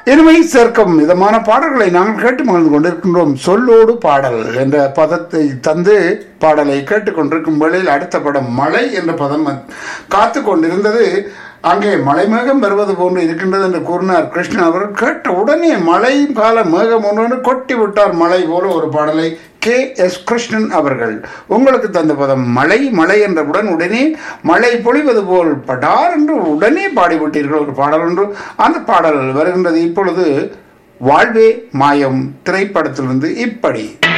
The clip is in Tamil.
இனிமை சேர்க்கும் விதமான பாடல்களை நாங்கள் கேட்டு மகிழ்ந்து கொண்டிருக்கின்றோம் சொல்லோடு பாடல் என்ற பதத்தை தந்து பாடலை கேட்டுக்கொண்டிருக்கும் வேளையில் அடுத்த படம் மழை என்ற பதம் காத்து கொண்டிருந்தது அங்கே மலை மேகம் வருவது போன்று இருக்கின்றது என்று கூறினார் கிருஷ்ணன் அவர்கள் கேட்ட உடனே மழை கால மேகம் ஒன்று கொட்டி விட்டார் மழை போல ஒரு பாடலை கே எஸ் கிருஷ்ணன் அவர்கள் உங்களுக்கு தந்த பதம் மழை மழை என்றவுடன் உடனே மழை பொழிவது போல் படார் என்று உடனே பாடிவிட்டீர்கள் ஒரு பாடல் ஒன்று அந்த பாடல் வருகின்றது இப்பொழுது வாழ்வே மாயம் திரைப்படத்திலிருந்து இப்படி